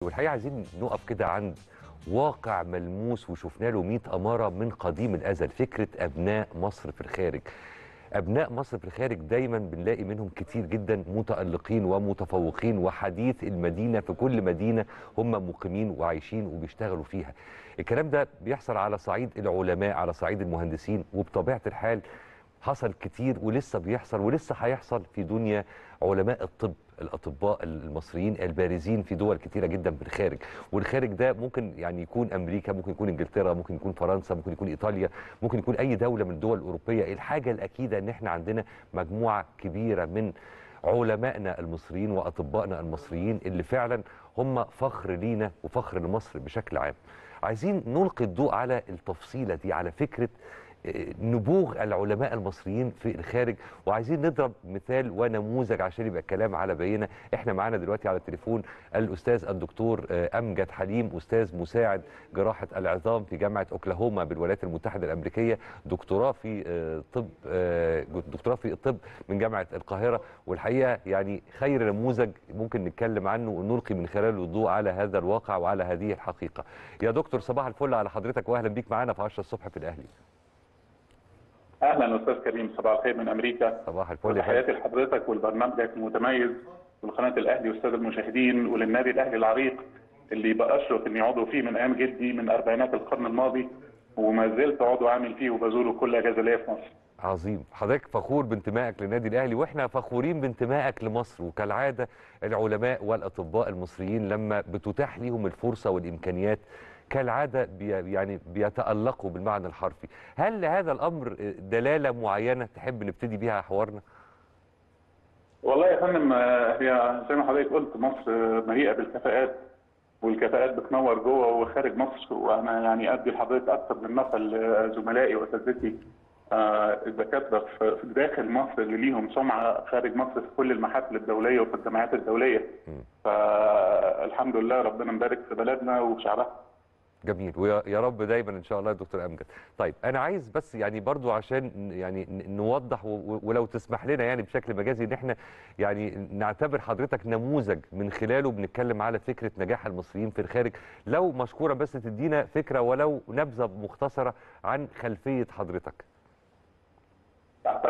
والحقيقه عايزين نقف كده عند واقع ملموس وشفنا له 100 اماره من قديم الازل فكره ابناء مصر في الخارج ابناء مصر في الخارج دايما بنلاقي منهم كتير جدا متالقين ومتفوقين وحديث المدينه في كل مدينه هم مقيمين وعايشين وبيشتغلوا فيها الكلام ده بيحصل على صعيد العلماء على صعيد المهندسين وبطبيعه الحال حصل كتير ولسه بيحصل ولسه هيحصل في دنيا علماء الطب الاطباء المصريين البارزين في دول كتيره جدا في الخارج والخارج ده ممكن يعني يكون امريكا ممكن يكون انجلترا ممكن يكون فرنسا ممكن يكون ايطاليا ممكن يكون اي دوله من الدول الاوروبيه الحاجه الاكيده ان احنا عندنا مجموعه كبيره من علمائنا المصريين واطبائنا المصريين اللي فعلا هم فخر لينا وفخر لمصر بشكل عام عايزين نلقي الضوء على التفصيله دي على فكره نبوغ العلماء المصريين في الخارج وعايزين نضرب مثال ونموذج عشان يبقى الكلام على بينه احنا معانا دلوقتي على التليفون الاستاذ الدكتور امجد حليم استاذ مساعد جراحه العظام في جامعه اوكلاهوما بالولايات المتحده الامريكيه دكتوراه في طب دكتوراه في الطب من جامعه القاهره والحقيقه يعني خير نموذج ممكن نتكلم عنه ونلقي من خلاله الضوء على هذا الواقع وعلى هذه الحقيقه يا دكتور صباح الفل على حضرتك واهلا بيك معانا في 10 الصبح في الاهلي اهلا استاذ كريم صباح الخير من امريكا صباح الفل تحياتي لحضرتك ولبرنامجك المتميز ولقناه الاهلي والساده المشاهدين وللنادي الاهلي العريق اللي باشرف اني عضو فيه من ايام جدي من اربعينات القرن الماضي وما زلت عضو عامل فيه وبزوره كل اجازه ليا في مصر. عظيم حضرتك فخور بانتمائك للنادي الاهلي واحنا فخورين بانتمائك لمصر وكالعاده العلماء والاطباء المصريين لما بتتاح ليهم الفرصه والامكانيات كالعاده بي يعني بيتالقوا بالمعنى الحرفي هل لهذا الامر دلاله معينه تحب نبتدي بيها حوارنا والله يا فندم هي زي ما حضرتك قلت مصر مليئه بالكفاءات والكفاءات بتنور جوه وخارج مصر وانا يعني ادي لحضرتك اكثر من مثل زملائي واساتذتي الدكاتره في داخل مصر اللي ليهم سمعه خارج مصر في كل المحافل الدوليه وفي الجامعات الدوليه فالحمد لله ربنا مبارك في بلدنا وشعبها جميل ويا رب دايما ان شاء الله يا دكتور امجد طيب انا عايز بس يعني برضو عشان يعني نوضح ولو تسمح لنا يعني بشكل مجازي ان احنا يعني نعتبر حضرتك نموذج من خلاله بنتكلم على فكره نجاح المصريين في الخارج لو مشكوره بس تدينا فكره ولو نبذه مختصره عن خلفيه حضرتك تحت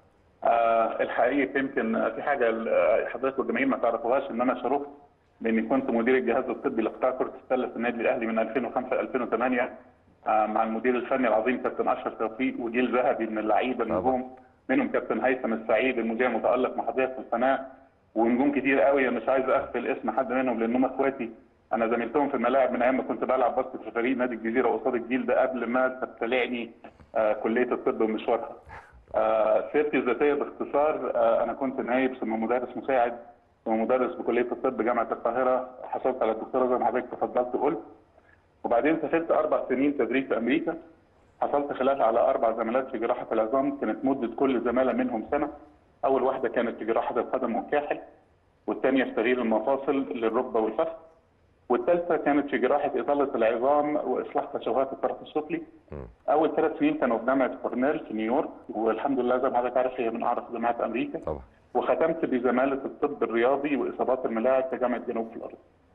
آه الحقيقه يمكن في حاجه حضرتك والجماهير ما تعرفوهاش ان انا شرفت لاني كنت مدير الجهاز الطبي لقطاع كره السله في النادي الاهلي من 2005 ل 2008 مع المدير الفني العظيم كابتن اشرف توفيق وجيل ذهبي من اللعيبه النجوم منهم كابتن هيثم السعيد المذيع المتالق مع حضرتك في القناه ونجوم كتير قوي مش عايز اغفل اسم حد منهم لانهم اخواتي انا زميلتهم في الملاعب من ايام ما كنت بلعب باسكت في فريق نادي الجزيره قصاد الجيل ده قبل ما تبتلعني آه كليه الطب ومشوارها. آه سيرتي الذاتيه باختصار آه انا كنت نايب ثم مدرس مساعد ومدرس بكليه الطب جامعه القاهره حصلت على الدكتوراه زي ما حضرتك تفضلت وقلت وبعدين سافرت اربع سنين تدريب في امريكا حصلت خلال على اربع زمالات في جراحه العظام كانت مده كل زماله منهم سنه اول واحده كانت في جراحه القدم والكاحل والثانيه في تغيير المفاصل للركبه والفخذ والثالثه كانت في جراحه اطاله العظام واصلاح تشوهات الطرف السفلي اول ثلاث سنين كانوا في جامعه كورنيل في نيويورك والحمد لله زي ما حضرتك عارف هي من اعرف جامعات امريكا طبعا وختمت بزماله الطب الرياضي واصابات الملاعب في جامعه جنوب فلوريدا.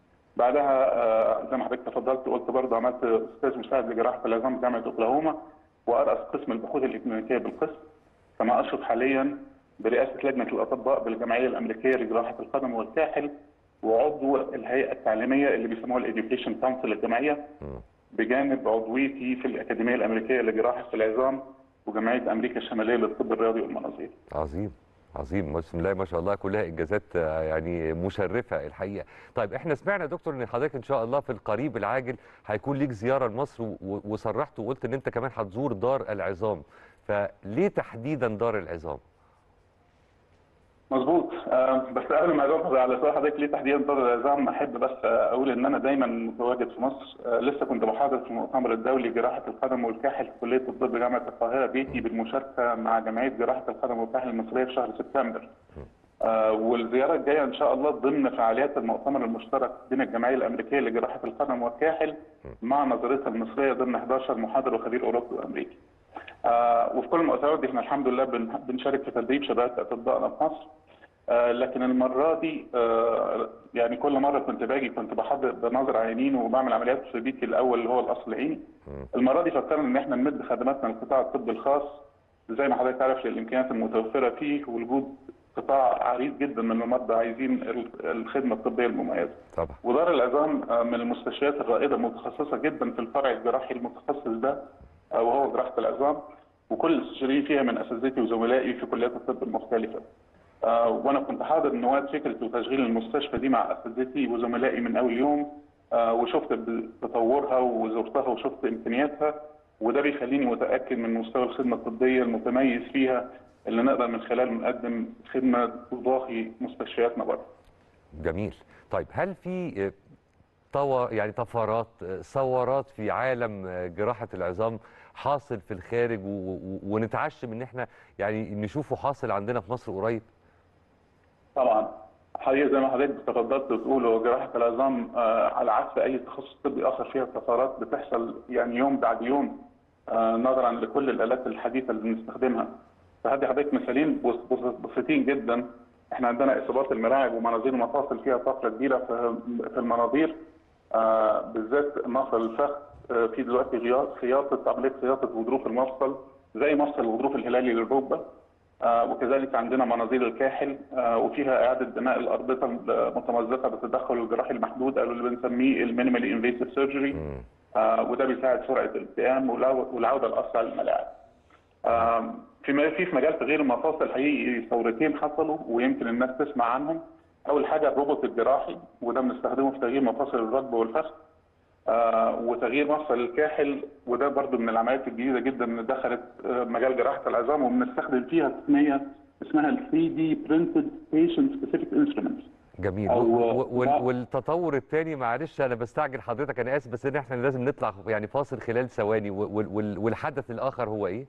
بعدها زي ما حضرتك تفضلت وقلت برضه عملت استاذ مساعد لجراحه العظام في جامعه اوكلاهوما وارأس قسم البحوث الاكلينيكيه بالقسم كما اشرف حاليا برئاسه لجنه الاطباء بالجمعيه الامريكيه لجراحه القدم والكاحل وعضو الهيئه التعليميه اللي بيسموها الاديوكيشن كونسل الجامعيه بجانب عضويتي في الاكاديميه الامريكيه لجراحه العظام وجمعيه امريكا الشماليه للطب الرياضي والمناظير. عظيم عظيم بسم الله ما شاء الله كلها انجازات يعني مشرفه الحقيقه طيب احنا سمعنا يا دكتور ان حضرتك ان شاء الله في القريب العاجل هيكون ليك زياره لمصر وصرحت وقلت ان انت كمان هتزور دار العظام فليه تحديدا دار العظام مظبوط آه بس قبل ما اجاوب على سؤال حضرتك ليه تحديدا دار العظام احب بس اقول ان انا دايما متواجد في مصر آه لسه كنت بحاضر في المؤتمر الدولي جراحه القدم والكاحل في كليه الطب جامعه القاهره بيتي بالمشاركه مع جمعيه جراحه القدم والكاحل المصريه في شهر سبتمبر. آه والزياره الجايه ان شاء الله ضمن فعاليات المؤتمر المشترك بين الجمعيه الامريكيه لجراحه القدم والكاحل مع نظرتها المصريه ضمن 11 محاضر وخبير اوروبي وامريكي. آه وفي كل المؤتمرات دي احنا الحمد لله بنشارك في تدريب شباب اطبائنا في مصر آه، لكن المره دي آه، يعني كل مره كنت باجي كنت بحضر بنظر عينين وبعمل عمليات في بيتي الاول اللي هو القصر العيني المره دي فكرنا ان احنا نمد خدماتنا للقطاع الطبي الخاص زي ما حضرتك عارف الامكانيات المتوفره فيه ووجود قطاع عريض جدا من المرضى عايزين ال- الخدمه الطبيه المميزه طبعا ودار العظام آه، من المستشفيات الرائده المتخصصه جدا في الفرع الجراحي المتخصص ده آه، وهو جراحه العظام وكل الاستشاريين فيها من اساتذتي وزملائي في كليات الطب المختلفه. آه، وانا كنت حاضر نواه فكره وتشغيل المستشفى دي مع اساتذتي وزملائي من اول يوم آه، وشفت ب- تطورها وزرتها وشفت امكانياتها وده بيخليني متاكد من مستوى الخدمه الطبيه المتميز فيها اللي نقدر من خلاله نقدم خدمه تضاهي مستشفياتنا بره. جميل طيب هل في آه، طو يعني طفرات آه، ثورات في عالم آه، جراحة العظام حاصل في الخارج و... و... ونتعشم ان احنا يعني نشوفه حاصل عندنا في مصر قريب طبعا حقيقة زي ما حضرتك تفضلت وتقول هو جراحة العظام آه، على عكس أي تخصص طبي آخر فيها طفرات بتحصل يعني يوم بعد يوم آه، نظرا لكل الآلات الحديثة اللي بنستخدمها. فهدي حضرتك مثالين بس- بس- بسيطين جدا احنا عندنا إصابات المراعب ومناظير المفاصل فيها طفرة كبيرة في في المناظير آه، بالذات مفصل الفخذ آه، في دلوقتي غيا- خياطة عملية خياطة غضروف المفصل زي مفصل الغضروف الهلالي للركبة آه، وكذلك عندنا مناظير الكاحل آه، وفيها اعاده بناء الاربطه المتمزقه بالتدخل الجراحي المحدود او اللي بنسميه المينيمال انفيسيف سيرجري وده بيساعد سرعه الالتئام والعو- والعوده الاسرع للملاعب. آم، في م- في في مجال تغيير المفاصل حقيقي ثورتين حصلوا ويمكن الناس تسمع عنهم. اول حاجه الروبوت الجراحي وده بنستخدمه في تغيير مفاصل الركبه والفخذ. آه، وتغيير مفصل الكاحل وده برضو من العمليات الجديده جدا اللي دخلت آه، مجال جراحه العظام وبنستخدم فيها تقنيه اسمها ال 3 دي printed patient specific instruments جميل أو- و- و- وال- لا. والتطور الثاني معلش انا بستعجل حضرتك انا اسف بس ان احنا لازم نطلع يعني فاصل خلال ثواني وال- وال- والحدث الاخر هو ايه؟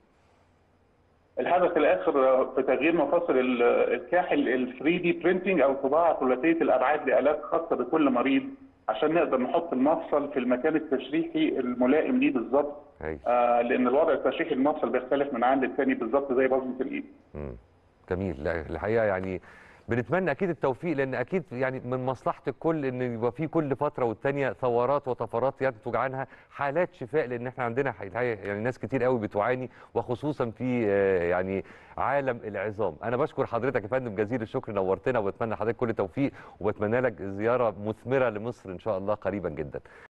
الهدف الاخر في تغيير مفاصل ال- الكاحل ال 3 دي printing او طباعه ثلاثيه الابعاد لالات خاصه بكل مريض عشان نقدر نحط المفصل في المكان التشريحي الملائم ليه بالظبط هاي آه، لان الوضع التشريحي المفصل بيختلف من عند الثاني بالظبط زي بصمه الايد مم. جميل لا الحقيقه يعني بنتمنى اكيد التوفيق لان اكيد يعني من مصلحه الكل ان يبقى في كل فتره والتانيه ثورات وطفرات ينتج عنها حالات شفاء لان احنا عندنا الحقيقة يعني ناس كتير قوي بتعاني وخصوصا في آه، يعني عالم العظام انا بشكر حضرتك يا فندم جزيل الشكر نورتنا وبتمنى حضرتك كل توفيق وبتمنى لك زياره مثمره لمصر ان شاء الله قريبا جدا